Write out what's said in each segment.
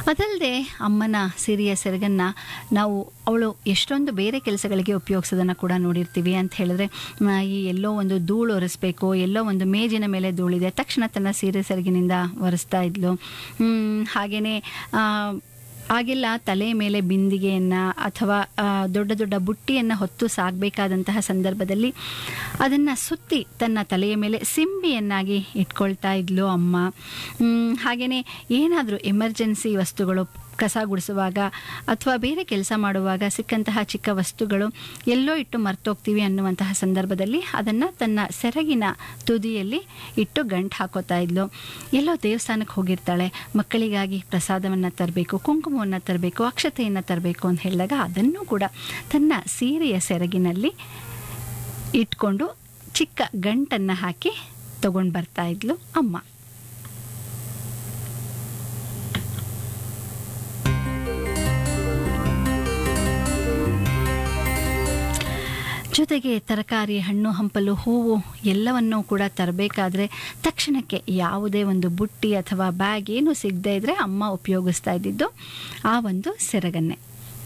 ಅದಲ್ಲದೆ ಅಮ್ಮನ ಸಿರಿಯ ಸೆರಗನ್ನು ನಾವು ಅವಳು ಎಷ್ಟೊಂದು ಬೇರೆ ಕೆಲಸಗಳಿಗೆ ಉಪಯೋಗಿಸೋದನ್ನು ಕೂಡ ನೋಡಿರ್ತೀವಿ ಅಂತ ಹೇಳಿದ್ರೆ ಮ, ಈ ಎಲ್ಲೋ ಒಂದು ಧೂಳು ಒರೆಸ್ಬೇಕು ಎಲ್ಲೋ ಒಂದು ಮೇಜಿನ ಮೇಲೆ ಧೂಳಿದೆ ತಕ್ಷಣ ತನ್ನ ಸೀರೆ ಸೆರಗಿನಿಂದ ಒರೆಸ್ತಾ ಇದ್ಲು ಹಾಗೆಯೇ ಆಗೆಲ್ಲ ತಲೆ ಮೇಲೆ ಬಿಂದಿಗೆಯನ್ನು ಅಥವಾ ಆ, ದೊಡ್ಡ ದೊಡ್ಡ ಬುಟ್ಟಿಯನ್ನು ಹೊತ್ತು ಸಾಗಬೇಕಾದಂತಹ ಸಂದರ್ಭದಲ್ಲಿ ಅದನ್ನು ಸುತ್ತಿ ತನ್ನ ತಲೆಯ ಮೇಲೆ ಸಿಂಬಿಯನ್ನಾಗಿ ಇಟ್ಕೊಳ್ತಾ ಇದ್ಲು ಅಮ್ಮ ಹಾಗೆಯೇ ಏನಾದರೂ ಎಮರ್ಜೆನ್ಸಿ ವಸ್ತುಗಳು ಕಸ ಗುಡಿಸುವಾಗ ಅಥವಾ ಬೇರೆ ಕೆಲಸ ಮಾಡುವಾಗ ಸಿಕ್ಕಂತಹ ಚಿಕ್ಕ ವಸ್ತುಗಳು ಎಲ್ಲೋ ಇಟ್ಟು ಮರ್ತೋಗ್ತೀವಿ ಅನ್ನುವಂತಹ ಸಂದರ್ಭದಲ್ಲಿ ಅದನ್ನು ತನ್ನ ಸೆರಗಿನ ತುದಿಯಲ್ಲಿ ಇಟ್ಟು ಗಂಟು ಹಾಕೋತಾ ಇದ್ಲು ಎಲ್ಲೋ ದೇವಸ್ಥಾನಕ್ಕೆ ಹೋಗಿರ್ತಾಳೆ ಮಕ್ಕಳಿಗಾಗಿ ಪ್ರಸಾದವನ್ನು ತರಬೇಕು ಕುಂಕುಮವನ್ನು ತರಬೇಕು ಅಕ್ಷತೆಯನ್ನು ತರಬೇಕು ಅಂತ ಹೇಳಿದಾಗ ಅದನ್ನು ಕೂಡ ತನ್ನ ಸೀರೆಯ ಸೆರಗಿನಲ್ಲಿ ಇಟ್ಕೊಂಡು ಚಿಕ್ಕ ಗಂಟನ್ನು ಹಾಕಿ ತಗೊಂಡು ಬರ್ತಾ ಇದ್ಲು ಅಮ್ಮ ಜೊತೆಗೆ ತರಕಾರಿ ಹಣ್ಣು ಹಂಪಲು ಹೂವು ಎಲ್ಲವನ್ನೂ ಕೂಡ ತರಬೇಕಾದ್ರೆ ತಕ್ಷಣಕ್ಕೆ ಯಾವುದೇ ಒಂದು ಬುಟ್ಟಿ ಅಥವಾ ಬ್ಯಾಗ್ ಏನು ಸಿಗದೇ ಇದ್ದರೆ ಅಮ್ಮ ಉಪಯೋಗಿಸ್ತಾ ಇದ್ದಿದ್ದು ಆ ಒಂದು ಸೆರಗನ್ನೇ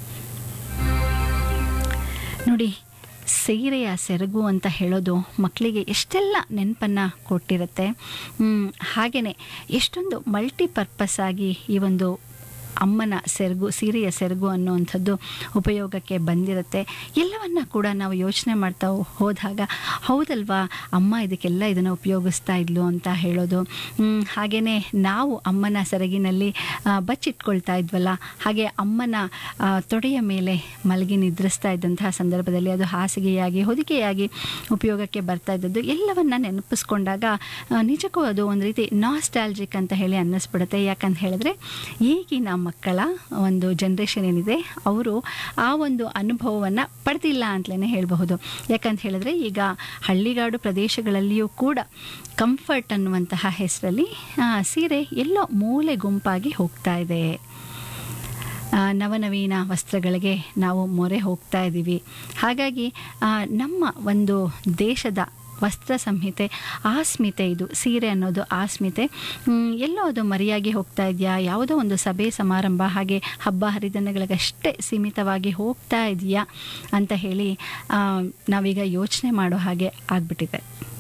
ನೋಡಿ ಸೀರೆಯ ಸೆರಗು ಅಂತ ಹೇಳೋದು ಮಕ್ಕಳಿಗೆ ಎಷ್ಟೆಲ್ಲ ನೆನಪನ್ನು ಕೊಟ್ಟಿರುತ್ತೆ ಹಾಗೆಯೇ ಎಷ್ಟೊಂದು ಮಲ್ಟಿಪರ್ಪಸ್ ಆಗಿ ಈ ಒಂದು ಅಮ್ಮನ ಸೆರಗು ಸೀರೆಯ ಸೆರಗು ಅನ್ನುವಂಥದ್ದು ಉಪಯೋಗಕ್ಕೆ ಬಂದಿರುತ್ತೆ ಎಲ್ಲವನ್ನ ಕೂಡ ನಾವು ಯೋಚನೆ ಮಾಡ್ತಾ ಹೋದಾಗ ಹೌದಲ್ವಾ ಅಮ್ಮ ಇದಕ್ಕೆಲ್ಲ ಇದನ್ನು ಉಪಯೋಗಿಸ್ತಾ ಇದ್ಲು ಅಂತ ಹೇಳೋದು ಹಾಗೆಯೇ ನಾವು ಅಮ್ಮನ ಸೆರಗಿನಲ್ಲಿ ಆ, ಬಚ್ಚಿಟ್ಕೊಳ್ತಾ ಇದ್ವಲ್ಲ ಹಾಗೆ ಅಮ್ಮನ ಆ, ತೊಡೆಯ ಮೇಲೆ ಮಲಗಿ ನಿದ್ರಿಸ್ತಾ ಇದ್ದಂತಹ ಸಂದರ್ಭದಲ್ಲಿ ಅದು ಹಾಸಿಗೆಯಾಗಿ ಹೊದಿಕೆಯಾಗಿ ಉಪಯೋಗಕ್ಕೆ ಬರ್ತಾ ಇದ್ದದ್ದು ಎಲ್ಲವನ್ನ ನೆನಪಿಸ್ಕೊಂಡಾಗ ಆ, ನಿಜಕ್ಕೂ ಅದು ಒಂದು ರೀತಿ ನಾಸ್ಟಾಲ್ಜಿಕ್ ಅಂತ ಹೇಳಿ ಅನ್ನಿಸ್ಬಿಡುತ್ತೆ ಯಾಕಂತ ಹೇಳಿದ್ರೆ ಈಗಿನ ಮಕ್ಕಳ ಒಂದು ಜನ್ರೇಷನ್ ಏನಿದೆ ಅವರು ಆ ಒಂದು ಅನುಭವವನ್ನು ಪಡೆದಿಲ್ಲ ಅಂತಲೇ ಹೇಳಬಹುದು ಯಾಕಂತ ಹೇಳಿದ್ರೆ ಈಗ ಹಳ್ಳಿಗಾಡು ಪ್ರದೇಶಗಳಲ್ಲಿಯೂ ಕೂಡ ಕಂಫರ್ಟ್ ಅನ್ನುವಂತಹ ಹೆಸರಲ್ಲಿ ಆ, ಸೀರೆ ಎಲ್ಲೋ ಮೂಲೆ ಗುಂಪಾಗಿ ಹೋಗ್ತಾ ಇದೆ ಆ, ನವನವೀನ ವಸ್ತ್ರಗಳಿಗೆ ನಾವು ಮೊರೆ ಹೋಗ್ತಾ ಇದ್ದೀವಿ ಹಾಗಾಗಿ ಆ, ನಮ್ಮ ಒಂದು ದೇಶದ ವಸ್ತ್ರ ಸಂಹಿತೆ ಆಸ್ಮಿತೆ ಇದು ಸೀರೆ ಅನ್ನೋದು ಆಸ್ಮಿತೆ ಮ್, ಎಲ್ಲೋ ಅದು ಮರೆಯಾಗಿ ಹೋಗ್ತಾ ಇದೆಯಾ ಯಾವುದೋ ಒಂದು ಸಭೆ ಸಮಾರಂಭ ಹಾಗೆ ಹಬ್ಬ ಹರಿದಿನಗಳಿಗಷ್ಟೇ ಸೀಮಿತವಾಗಿ ಹೋಗ್ತಾ ಇದೆಯಾ ಅಂತ ಹೇಳಿ ಆ, ನಾವೀಗ ಯೋಚನೆ ಮಾಡೋ ಹಾಗೆ ಆಗಿಬಿಟ್ಟಿದೆ